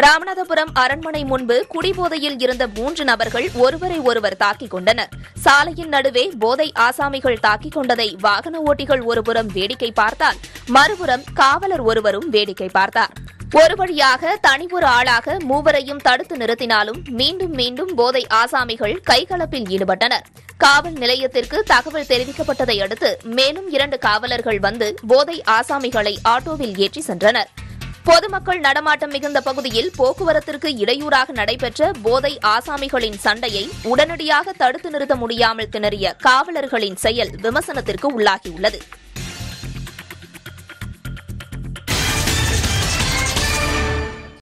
ராமநாதபுரம் அரண்மனை முன்பு குடிபோதையில் இருந்த மூன்று நபர்கள் ஒருவரை ஒருவர் தாக்கிக் கொண்டனர் சாலையின் நடுவே போதை ஆசாமிகள் தாக்கிக் கொண்டதை வாகன ஓட்டிகள் ஒருபுறம் வேடிக்கை பார்த்தால் மறுபுறம் காவலர் ஒருவரும் வேடிக்கை பார்த்தார் ஒரு வழியாக தனி ஒரு ஆளாக மூவரையும் தடுத்து நிறுத்தினாலும் மீண்டும் மீண்டும் போதை ஆசாமிகள் கைகலப்பில் ஈடுபட்டனர் காவல் நிலையத்திற்கு தகவல் தெரிவிக்கப்பட்டதை அடுத்து மேலும் இரண்டு காவலர்கள் வந்து போதை ஆசாமிகளை ஆட்டோவில் ஏற்றி சென்றனர் பொதுமக்கள் நடமாட்டம் மிகுந்த பகுதியில் போக்குவரத்திற்கு இடையூறாக நடைபெற்ற போதை ஆசாமிகளின் சண்டையை உடனடியாக தடுத்து நிறுத்த முடியாமல் திணறிய காவலர்களின் செயல் விமர்சனத்திற்கு உள்ளாகியுள்ளது